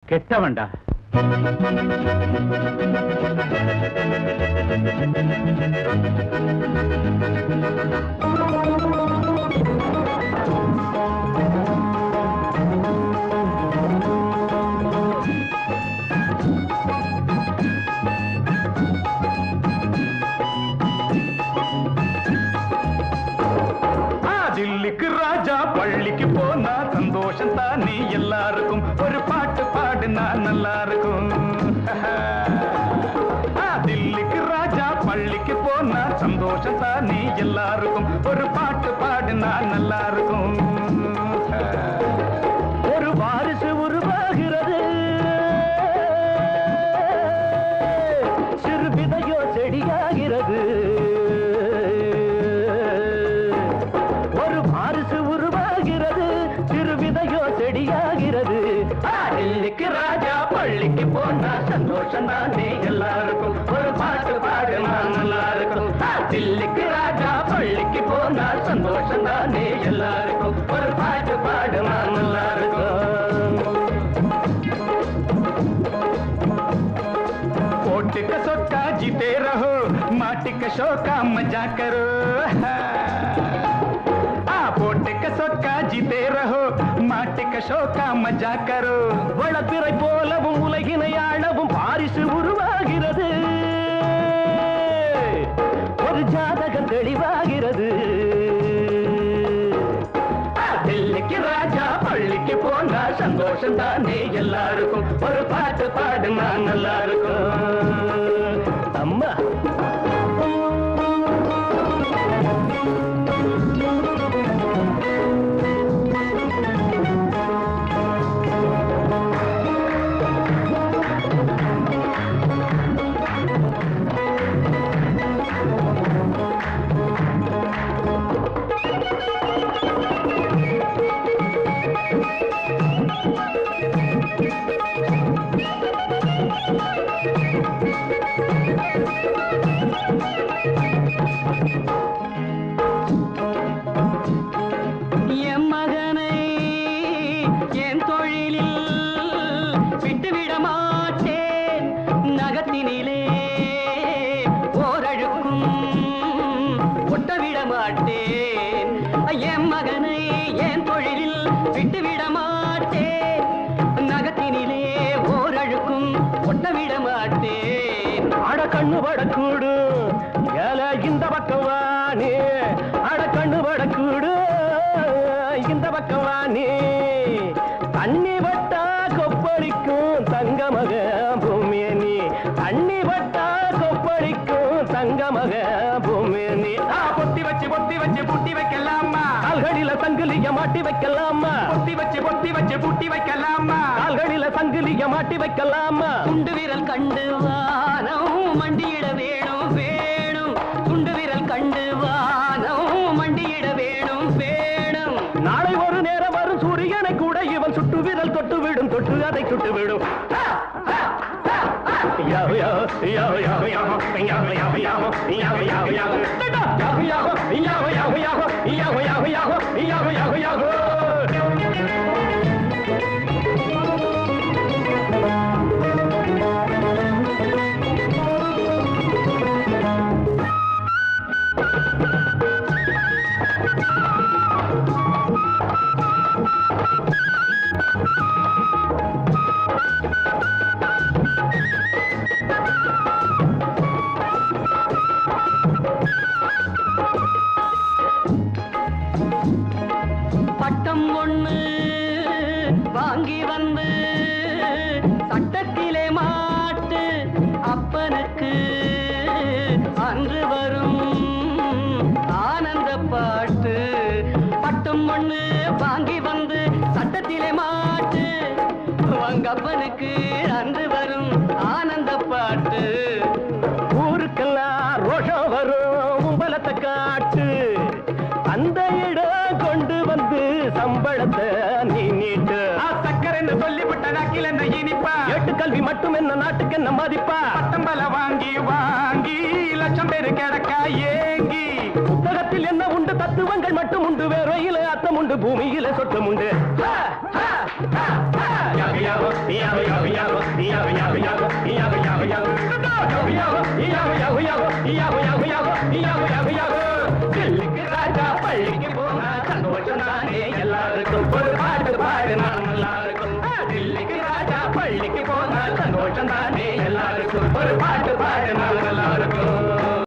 கெட்டவன்டா ஆ, தில்லிக்கு ராஜா பள்ளிக்கு போனா சந்தோஷம் தானே எல்லாருக்கும் ஒரு பாட்டு பாடுனா நல்லா இருக்கும் ஆ, தில்லிக்கு ராஜா பள்ளிக்கு போனா சந்தோஷம் தானே எல்லாருக்கும் ஒரு பாட்டு பாடுனா நல்லா இருக்கும் ஒரு வாரிசு உருவாகிறது சிறு விதையோ செடியாகிறது ஒரு வாரிசு உருவாகிறது சிறு விதையோ செடியாகிறது தில்லிக்கு ராஜா பள்ளிக்கு போனா சந்தோஷம் தானே எல்லாருக்கும் ஒரு பாட்டு பாடுனா நல்லா இருக்கும் ஆ, தில்லிக்கு ராஜா பள்ளிக்கு போனா சந்தோஷம் தானே எல்லாருக்கும் ஒரு பாட்டு பாடுனா நல்லா இருக்கும் कोट का सोटा जीते रहो माटी का शोका मजा करो आ पोट का सोटा जीते रहो माटी का शोका मजा करो வளப்பிறை போலவும் உலகினை ஆளவும் பாரிசு உருவாகிறது ஒரு ஜாதகம் தெளிவாகிறது ஆ, தில்லிக்கு ராஜா பள்ளிக்கு போனா சந்தோஷம் தானே எல்லாருக்கும் ஒரு பாட்டு பாடுனா நல்லா இருக்கும் அம்மா என் மகனை என் தொழிலில் விட்டுவிட மாட்டேன் நகத்தினிலே ஓரழுக்கும் ஒட்டவிட மாட்டேன் என் மகனை என் தொழிலில் விட்டுவிட மாட்டேன் நகத்தினிலே ஓரழுக்கும் ஒட்டவிட மாட்டேன் அட கண்ணு படக்கூடு ஏல இந்த பக்கம் வாணி அட கண்ணு படக்கூடு இந்த பக்கம் வாணி தண்ணி பட்டா கொப்பளிக்கும் தங்க மக பூமிய நீ தண்ணி பட்டா கொப்பளிக்கும் தங்க மக பூமிய நீ ஆ, பொத்தி வச்சு பொத்தி வச்சு புட்டி வைக்கலாமா கால்களில சங்கிலிய மாட்டி வைக்கலாமா பொத்தி வச்சு பொத்தி வச்சு புட்டி வைக்கலாமா கால்களில சங்கிலிய மாட்டி வைக்கலாமா துண்டு விரல் கண்டு வானம் மண்டியிட வேணும் வேணும் துண்டு விரல் கண்டு வானம் மண்டியிட வேணும் வேணும் நாளை ஒரு நேரம் வரும் சூரியனை கூட இவன் சுட்டு விரல் தொட்டு விடும் தொட்டு அதை சுட்டு விடும் யா, யா, யா, யா, யா, யா, யா, யா, யா, யா, யா, யா. டடா! யா, யா, யா, யா, யா, யா, யா, யா, யா, யா, யா. பட்டம் ஒண்ணு வாங்கி வந்து சட்டத்திலே மாட்டு அப்பனுக்கு அன்று வரும் ஆனந்த பாட்டு பட்டம் ஒண்ணு வாங்கி வந்து சட்டத்திலே மாட்டு உங்கப்பனுக்கு அன்று வரும் ஆனந்த பாட்டு ஊருக்கெல்லாம் ரோஷம் வரும் உம்பலத்தை காட்டு அந்த இடம் கொண்டு வந்து சம்பளத்தை நீ நீட்டு ஆ, சக்கரைன்னு சொல்லிவிட்ட நாக்கில் என்ன இனிப்பா எட்டு கல்வி மட்டும் என்ன நாட்டுக்கு என்ன மதிப்பா பட்டம்பல வாங்கி வாங்கி லட்சம் பேரு கிடக்கா ஏங்கி புத்தகத்தில் என்ன உண்டு தத்துவங்கள் மட்டும் உண்டு வேறையில அர்த்தம் உண்டு பூமியில சொட்டம் உண்டு யாகு யாகு, யாகு யாகு யாகு யாகு யாகு யாகு யாகு யாகு யாகு யாகு யாகு யாகு யாகு யாகு யாகு யாகு யாகு யாகு யாகு தில்லிக்கு ராஜா பள்ளிக்கு போனா சந்தோஷம் தானே எல்லாருக்கும் ஒரு பாட்டு பாடினா நல்லா இருக்கும் தில்லிக்கு ராஜா பள்ளிக்கு போனா சந்தோஷம் தானே எல்லாருக்கும் ஒரு பாட்டு